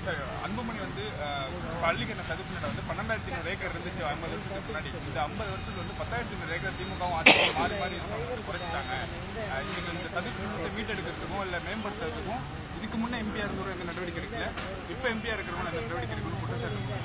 sir Anbumani வந்து அஹ், பள்ளிக்கண்ண சதுப்பு நிலம் வந்து பன்னெண்டாயிரத்தி ஐநூறு ஏக்கர் இருந்துச்சு ஐம்பது வருஷத்துக்கு முன்னாடி இந்த ஐம்பது வருஷத்துக்கு வந்து பத்தாயிரத்தி ஐநூறு ஏக்கர் திமுகவும் அதிமுக மாறி மாறி இருக்காங்க குறைச்சிட்டாங்க அஹ், இவங்க இந்த சதுப்பு நிலத்தை மீட்டெடுக்கிறதுக்கும் இல்லை மேம்படுத்துறதுக்கும் இதுக்கு முன்னே எம்பியா இருந்தவரும் எந்த நடவடிக்கை எடுக்கல இப்போ எம்பியா இருக்கிறவங்க அந்த நடவடிக்கை எடுக்கணும் குற்றச்சாட்டு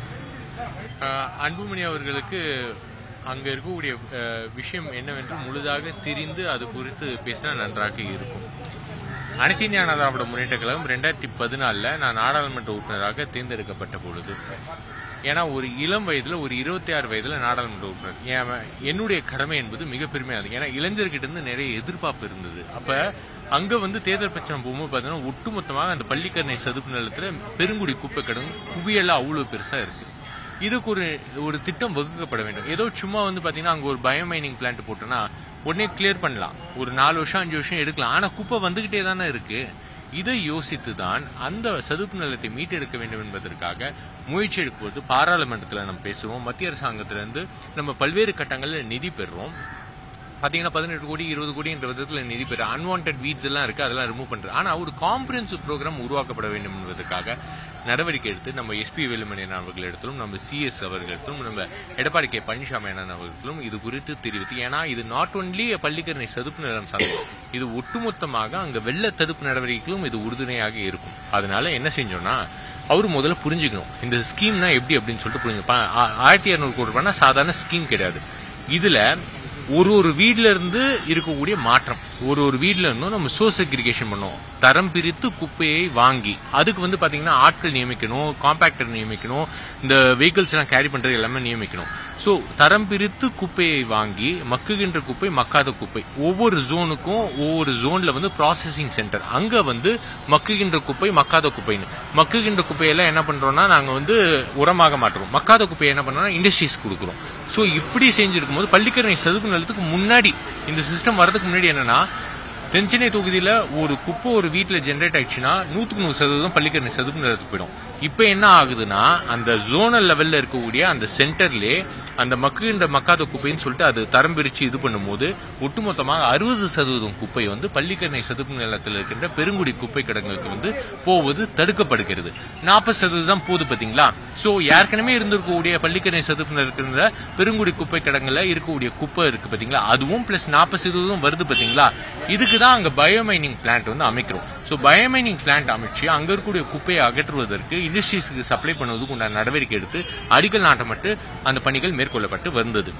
அஹ் அன்புமணி அவர்களுக்கு அங்க இருக்கக்கூடிய அஹ், விஷயம் என்னவென்று முழுதாக தெரிந்து அது குறித்து பேசினா நன்றாக இருக்கும் அனைத்து இந்திய அண்ணா திராவிட முன்னேற்ற கழகம் ரெண்டாயிரத்தி பதினாலில் நான் நாடாளுமன்ற உறுப்பினராக தேர்ந்தெடுக்கப்பட்ட பொழுது ஏன்னா ஒரு இளம் வயதுல ஒரு இருபத்தி ஆறு வயதுல நாடாளுமன்ற உறுப்பினர் ஏன் என்னுடைய கடமை என்பது மிக பெருமையானது ஏன்னா இளைஞர்கிட்ட இருந்து நிறைய எதிர்பார்ப்பு இருந்தது அப்ப அங்க வந்து தேர்தல் பிரச்சனை போகும்போது பாத்தீங்கன்னா ஒட்டுமொத்தமாக அந்த பள்ளிக்கரணை சதுப்பு நிலத்துல பெருங்குடி குப்பை கிடங்கு குவியெல்லாம் அவ்வளவு பெருசா இருக்கு இதுக்கு ஒரு ஒரு திட்டம் வகுக்கப்பட வேண்டும் ஏதோ சும்மா வந்து பாத்தீங்கன்னா அங்க ஒரு பயோமைனிங் பிளான்ட் போட்டோம்னா உடனே கிளியர் பண்ணலாம் ஒரு நாலு வருஷம் அஞ்சு வருஷம் எடுக்கலாம் ஆனா குப்பை வந்துகிட்டே தானே இருக்கு இதை யோசித்து தான் அந்த சதுப்பு நிலத்தை மீட்டெடுக்க வேண்டும் என்பதற்காக முயற்சி எடுப்பது பாராளுமன்றத்தில் நம்ம பேசுவோம் மத்திய அரசாங்கத்திலிருந்து நம்ம பல்வேறு கட்டங்களில் நிதி பெறுறோம் பாத்தீங்கன்னா பதினெட்டு கோடி இருபது கோடின்ற விதத்துல நிதி பெற அன்வான்ட் வீட்ஸ் எல்லாம் இருக்கு அதெல்லாம் ரிமூவ் பண்றது ஆனா ஒரு காம்ப்ரஹென்சிவ் ப்ரோக்ராம் உருவாக்கப்பட வேண்டும் என்பதற்காக நடவடிக்கை எடுத்து நம்ம எஸ்பி வேலுமணியன் அவர்கள் எடுத்தாலும் நம்ம சிஎஸ் அவர்கள் எடுத்தாலும் நம்ம எடப்பாடி கே பழனிசாமி அண்ணன் அவர்களும் இது குறித்து தெரிவித்து ஏன்னா இது நாட் ஒன்லி பள்ளிக்கரணை சதுப்பு நிலம் சார்ந்தது இது ஒட்டுமொத்தமாக அங்க வெள்ள தடுப்பு நடவடிக்கைகளும் இது உறுதுணையாக இருக்கும் அதனால என்ன செஞ்சோம்னா அவரு முதல்ல புரிஞ்சுக்கணும் இந்த ஸ்கீம்னா எப்படி அப்படின்னு சொல்லிட்டு புரிஞ்சு ஆயிரத்தி இரநூறு கோடி ரூபாய்னா சாதாரண ஸ்கீம் கிடையாது இதுல ஒரு ஒரு வீட்ல இருந்து இருக்கக்கூடிய மாற்றம் ஒரு ஒரு வீட்ல இருந்தும் நம்ம சோர்ஸ் செக்ரிகேஷன் பண்ணுவோம் தரம் பிரித்து குப்பையை வாங்கி அதுக்கு வந்து பாத்தீங்கன்னா ஆட்கள் நியமிக்கணும் காம்பாக்டர் நியமிக்கணும் இந்த வெஹிக்கிள்ஸ் எல்லாம் கேரி பண்றது எல்லாமே நியமிக்கணும் சோ தரம் பிரித்து குப்பையை வாங்கி மக்குகின்ற குப்பை மக்காத குப்பை ஒவ்வொரு ஜோனுக்கும் ஒவ்வொரு ஜோன்ல வந்து ப்ராசஸிங் சென்டர் அங்க வந்து மக்குகின்ற குப்பை மக்காத குப்பைன்னு மக்குகின்ற குப்பையெல்லாம் என்ன பண்றோம்னா நாங்க வந்து உரமாக மாற்றுறோம் மக்காத குப்பையை என்ன பண்றோம்னா இண்டஸ்ட்ரீஸ் கொடுக்குறோம் சோ இப்படி செஞ்சிருக்கும் போது பள்ளிக்கரணை சதுப்பு நிலத்துக்கு முன்னாடி இந்த சிஸ்டம் வரதுக்கு முன்னாடி என்னன்னா தென்சென்னை தொகுதியில ஒரு குப்பை ஒரு வீட்டுல ஜெனரேட் ஆயிடுச்சுன்னா நூத்துக்கு நூறு சதவீதம் பள்ளிக்கரணை சதுப்பு நிலத்துக்கு போயிடும் இப்ப என்ன ஆகுதுன்னா அந்த ஜோனல் லெவல்ல இருக்கக்கூடிய அந்த சென்டர்லயே அந்த மக்குகின்ற மக்காத குப்பைன்னு சொல்லிட்டு அது தரம் பிரிச்சு இது பண்ணும்போது ஒட்டுமொத்தமாக அறுபது சதவீதம் குப்பை வந்து பள்ளிக்கரணை சதுப்பு நிலத்தில் இருக்கின்ற பெருங்குடி குப்பை கிடங்குக்கு வந்து போவது தடுக்கப்படுகிறது நாற்பது சதவீதம் போகுது பாத்தீங்களா சோ ஏற்கனவே இருந்திருக்கக்கூடிய பள்ளிக்கரணை சதுப்பு இருக்கின்ற பெருங்குடி குப்பை கிடங்குல இருக்கக்கூடிய குப்பை இருக்கு பாத்தீங்களா அதுவும் பிளஸ் நாற்பது சதவீதம் வருது பாத்தீங்களா இதுக்கு தான் அங்க பயோமைனிங் பிளான்ட் வந்து அமைக்கிறோம் சோ பயோமைனிங் பிளான்ட் அமைச்சு அங்க இருக்கக்கூடிய குப்பையை அகற்றுவதற்கு இண்டஸ்ட்ரீஸ்க்கு சப்ளை பண்ணுவதற்கு உண்டான நடவடிக்கை எடுத்து அடிக்கல் நாட்டப்பட்டு அந்த பணிகள் மேற்கொள்ளப்பட்டு வந்தது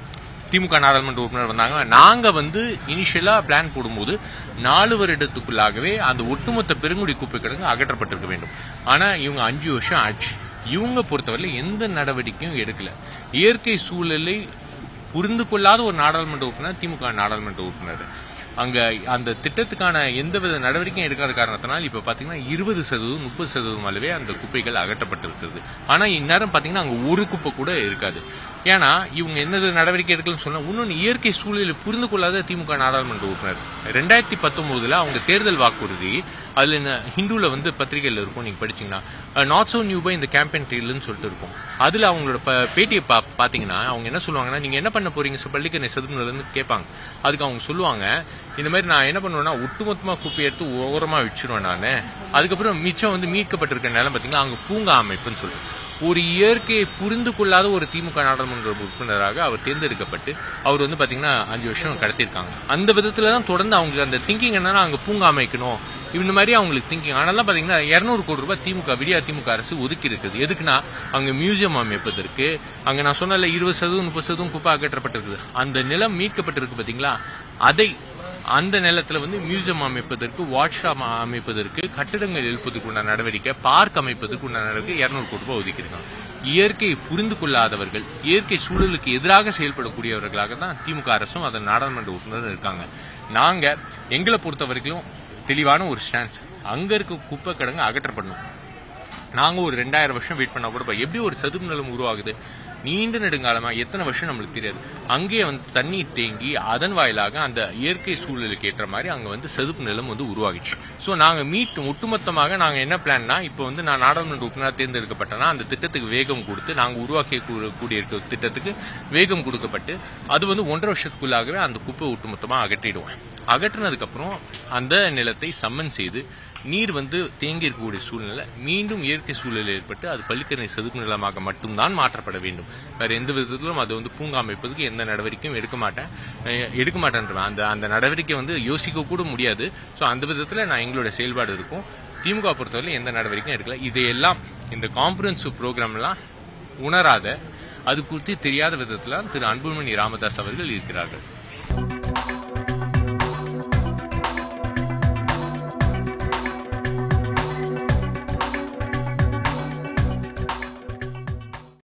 திமுக நாடாளுமன்ற உறுப்பினர் வந்தாங்க நாங்க வந்து இனிஷியலா பிளான் போடும்போது நாலு வருடத்துக்குள்ளாகவே அந்த ஒட்டுமொத்த பெருங்குடி குப்பை கிடங்கு அகற்றப்பட்டிருக்க வேண்டும் ஆனா இவங்க அஞ்சு வருஷம் ஆச்சு இவங்க பொறுத்தவரை எந்த நடவடிக்கையும் எடுக்கல இயற்கை சூழலை புரிந்து கொள்ளாத ஒரு நாடாளுமன்ற உறுப்பினர் திமுக நாடாளுமன்ற உறுப்பினர் அங்க அந்த திட்டத்துக்கான எந்தவித நடவடிக்கையும் எடுக்காத காரணத்தினால் இப்ப பாத்தீங்கன்னா இருபது சதவீதம் முப்பது சதவீதம் அளவே அந்த குப்பைகள் அகற்றப்பட்டிருக்கிறது ஆனா இந்நேரம் பாத்தீங்கன்னா அங்க ஒரு குப்பை கூட இருக்காது ஏன்னா இவங்க எந்த நடவடிக்கை எடுக்கலன்னு சொன்னா இன்னொன்னு இயற்கை சூழலை புரிந்து கொள்ளாத திமுக நாடாளுமன்ற உறுப்பினர் ரெண்டாயிரத்தி பத்தொன்பதுல அவங்க தேர்தல் வாக்குறுதி அதுல என்ன ஹிந்துல வந்து பத்திரிகையில இருக்கும் நீங்க படிச்சீங்கன்னா நாட் சோ நியூ பை இந்த கேம்பெயின் ட்ரீல்னு சொல்லிட்டு இருக்கும் அதுல அவங்களோட ப- பேட்டியை பா பாத்தீங்கன்னா அவங்க என்ன சொல்லுவாங்கன்னா நீங்க என்ன பண்ண போறீங்க சார் பள்ளிக்கரணை சதுப்புநிலன்னு கேட்பாங்க அதுக்கு அவங்க சொல்லுவாங்க இந்த மாதிரி நான் என்ன பண்ணுவேன்னா ஒட்டுமொத்தமா குப்பை எடுத்து ஓரமா வச்சிருவேன் நான் அதுக்கப்புறம் மிச்சம் வந்து மீட்கப்பட்டிருக்க நிலம் பாத்தீங்கன்னா அங்க பூங்கா அமைப்புன்னு சொல்லிட்டு ஒரு இயற்கையை புரிந்து கொள்ளாத ஒரு திமுக நாடாளுமன்ற உறுப்பினராக அவர் தேர்ந்தெடுக்கப்பட்டு அவர் வந்து பாத்தீங்கன்னா அஞ்சு வருஷம் கடத்திருக்காங்க அந்த விதத்துல தான் தொடர்ந்து அவங்களுக்கு அந்த திங்கிங் என்னன்னா அங்க பூங்கா அமைக்கணும் இந்த மாதிரி அவங்களுக்கு திங்கிங் ஆனாலும் பாத்தீங்கன்னா இருநூறு கோடி ரூபாய் திமுக விடியா திமுக அரசு ஒதுக்கி இருக்குது எதுக்குன்னா அங்க மியூசியம் அமைப்பதற்கு அங்க நான் சொன்னல இருபது சதவீதம் முப்பது சதவீதம் குப்பை அகற்றப்பட்டிருக்குது அந்த நிலம் மீட்கப்பட்டிருக்கு பாத்தீங்களா அதை அந்த நிலத்துல வந்து மியூசியம் அமைப்பதற்கு வாட்ச் ஷாப் அமைப்பதற்கு கட்டிடங்கள் எழுப்பதற்கு உண்டான நடவடிக்கை பார்க் அமைப்பதற்கு உண்டான நடவடிக்கை இருநூறு கோடி ரூபாய் ஒதுக்கியிருக்காங்க இயற்கையை புரிந்து கொள்ளாதவர்கள் இயற்கை சூழலுக்கு எதிராக செயல்படக்கூடியவர்களாக தான் திமுக அரசும் அதன் நாடாளுமன்ற உறுப்பினரும் இருக்காங்க நாங்க எங்களை பொறுத்த வரைக்கும் தெளிவான ஒரு ஸ்டான்ஸ் அங்க இருக்க குப்பை கிடங்கு அகற்றப்படணும் நாங்க ஒரு ரெண்டாயிரம் வருஷம் வெயிட் பண்ணா கூட பா- எப்படி ஒரு சதுப்பு நிலம் உருவாகுது நீண்ட நெடுங்காலமா எத்தனை வருஷம் நம்மளுக்கு தெரியாது அங்கேயே வந்து தண்ணீர் தேங்கி அதன் வாயிலாக அந்த இயற்கை சூழலுக்கு ஏற்ற மாதிரி அங்க வந்து சதுப்பு நிலம் வந்து உருவாகிச்சு சோ நாங்க மீட் ஒட்டுமொத்தமாக நாங்க என்ன பிளான்னா இப்போ வந்து நான் நாடாளுமன்ற உறுப்பினர் தேர்ந்தெடுக்கப்பட்டேன்னா அந்த திட்டத்துக்கு வேகம் கொடுத்து நாங்க உருவாக்கி கூ- கூடிய இருக்க திட்டத்துக்கு வேகம் கொடுக்கப்பட்டு அது வந்து ஒன்றரை வருஷத்துக்குள்ளாகவே அந்த குப்பை ஒட்டுமொத்தமா அகற்றிடுவேன் அகற்றினதுக்கு அப்புறம் அந்த நிலத்தை சம்மன் செய்து நீர் வந்து தேங்கி இருக்கக்கூடிய சூழ்நிலை மீண்டும் இயற்கை சூழல் ஏற்பட்டு அது பள்ளிக்கரணை சதுப்பு நிலமாக மட்டும்தான் மாற்றப்பட வேண்டும் வேற எந்த விதத்திலும் அது வந்து பூங்கா அமைப்பதற்கு எந்த நடவடிக்கையும் எடுக்க மாட்டேன் அஹ் எடுக்க மாட்டேன்றேன் அந்த அந்த நடவடிக்கை வந்து யோசிக்க கூட முடியாது ஸோ அந்த விதத்தில் நான் எங்களோட செயல்பாடு இருக்கும் திமுக பொறுத்தவரை எந்த நடவடிக்கையும் எடுக்கல இதையெல்லாம் இந்த காம்பரன்சிவ் ப்ரோக்ராம்லாம் உணராத அது குறித்து தெரியாத விதத்தில் திரு அன்புமணி ராமதாஸ் அவர்கள் இருக்கிறார்கள்